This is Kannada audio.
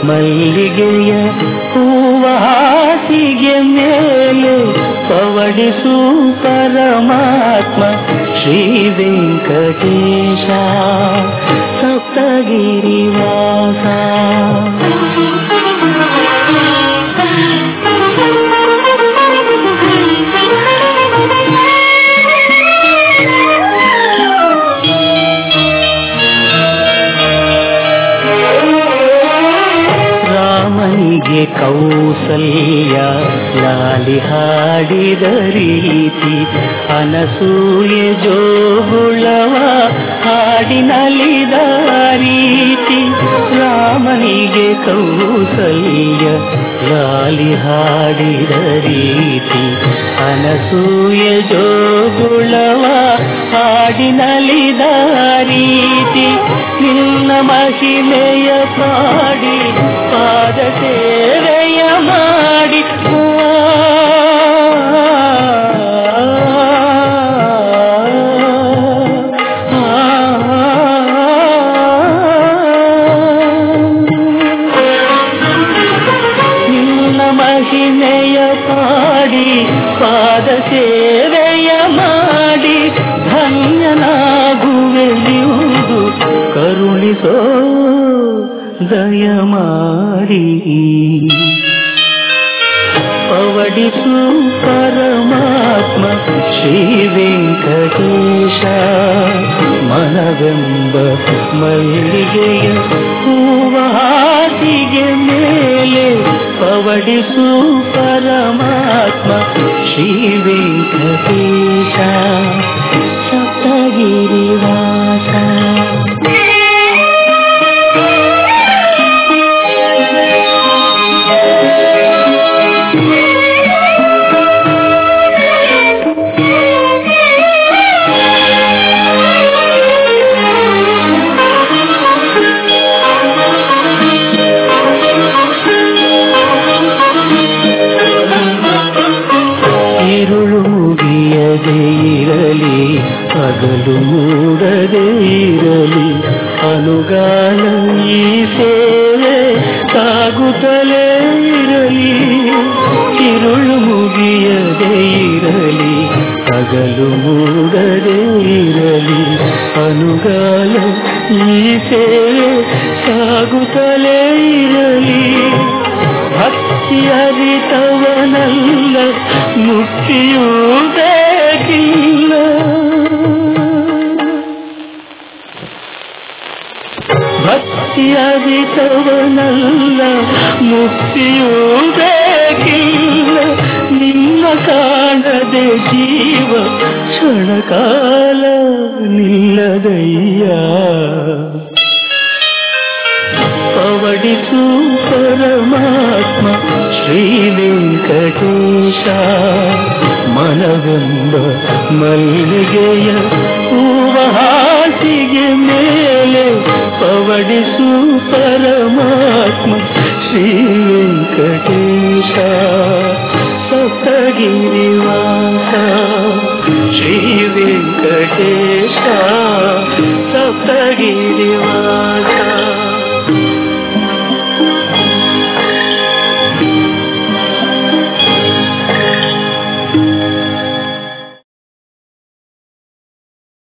ಮಲ್ಲಿಗೆಯ ಹೂವ ಹಾಸಿಗೆ ಮೇಲೆ ಪವಡಿಸು ಪರಮಾತ್ಮ ಶ್ರೀ ವೆಂಕಟೇಶ ಸಪ್ತಗಿರಿವಾಸ ರಾಮನಿಗೆ ಕೌಸಲ್ಯ ಲಾಲಿ ಹಾಡಿದ ರೀತಿ ಅನಸೂಯೆ ಜೋಗುಳವ ಹಾಡಿನಲಿದ ರೀತಿ ರಾಮನಿಗೆ ಕೌಸಲ್ಯ ಲಾಲಿ ಹಾಡಿದ ರೀತಿ ಅನಸೂಯೆ ಜೋಗುಳವ ಹಾಡಿನಲಿದ ರೀತಿ ನಿನ್ನ ಮಹಿಮೆಯ ಪಾಡಿ ಪಾದ ಸೇವೆಯ ಮಾಡಿ ನಿನ್ನ ಮಹಿಮೆಯ ಪಾಡಿ ಪಾದ ಸೇವೆಯ ಮಾಡಿ ಧನ್ಯನಾಗುವೆಯುವುದು ಕರುಣಿಸೋ ದಯ ಮಾಡಿ ಪವಡಿಸು ಪರಮಾತ್ಮ ಶ್ರೀ ವೆಂಕಟೇಶ ಮನವೆಂಬ ಮಲ್ಲಿಗೆಯ ಹೂವ ಹಾಸಿಗೆ ಮೇಲೆ ಪವಡಿಸು ಪರಮಾತ್ಮ ಶ್ರೀ ವೆಂಕಟೇಶ ಸಪ್ತಗಿರಿವಾಸ ഇരുಳು ಮುಗಿಯದೇ ಇರಲಿ ಹಗಲು ಮೂಡದೇ ಇರಲಿ ಅನುಗಾಲ ಈ ಸೇವೆ ಸಾಗುತ್ತಲೇ ಇರಲಿ ഇരുಳು ಮುಗಿಯದೇ ಇರಲಿ ಹಗಲು ಮೂಡದೇ ಇರಲಿ ಅನುಗಾಲ ಈ ಸೇವೆ ಸಾಗುತ್ತಲೇ ಇರಲಿ ಭಕ್ತಿ ಅರಿತವನಲ್ಲ ಮುಕ್ತಿಯೂ ಬೇಕಿಲ್ಲ ಭಕ್ತಿ ಅರಿತವನಲ್ಲ ಮುಕ್ತಿಯೂ ಬೇಕಿಲ್ಲ ನಿನ್ನ ಕಾಣದೆ ಜೀವ ಕ್ಷಣಕಾಲ ನಿಲ್ಲದಯ್ಯ ಪವಡಿಸು ಪರಮಾತ್ಮ ಶ್ರೀ ವೆಂಕಟೇಶ ಮನವೆಂಬ ಮಲ್ಲಿಗೆಯ ಹೂವ ಹಾಸಿಗೆ ಮೇಲೆ ಪವಡಿಸು ಪರಮಾತ್ಮ ಶ್ರೀ ವೆಂಕಟೇಶ ಸಪ್ತಗಿರಿವಾಸ ಶ್ರೀ ವೆಂಕಟೇಶ